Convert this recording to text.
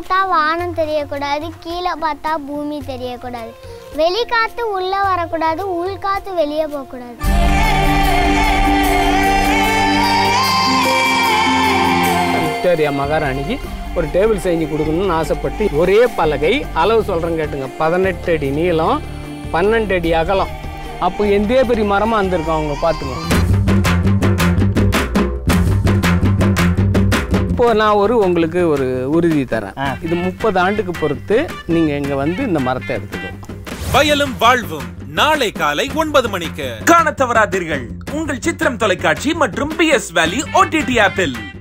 பார்த்தா வானம் தெரியக்கூடாது கீழே பார்த்தா பூமி தெரியக்கூடாது வெளிக்காத்து உள்ள வரக்கூடாது உள்காத்து வெளியே போகக்கூடாது விக்டோரியா மகாராணிக்கு ஒரு டேபிள் செஞ்சு கொடுக்கணும்னு ஆசைப்பட்டு ஒரே பலகை அளவு சொல்கிறேன் கேட்டுங்க பதினெட்டு அடி நீளம் பன்னெண்டு அடி அகலம் அப்போ எந்தே பெரிய மரமாக இருந்திருக்கும் அவங்க பார்த்துங்க இப்போ நான் ஒரு உங்களுக்கு ஒரு உறுதி தரேன் இது முப்பது ஆண்டுக்கு பொறுத்து நீங்கள் இங்கே வந்து இந்த மரத்தை எடுத்துக்கணும் வயலும் வாழ்வும் நாளை காலை ஒன்பது மணிக்கு காணத் தவறாதீர்கள் உங்கள் சித்திரம் தொலைக்காட்சி மற்றும் பி எஸ் வேலி ஓடிடி ஆப்பில்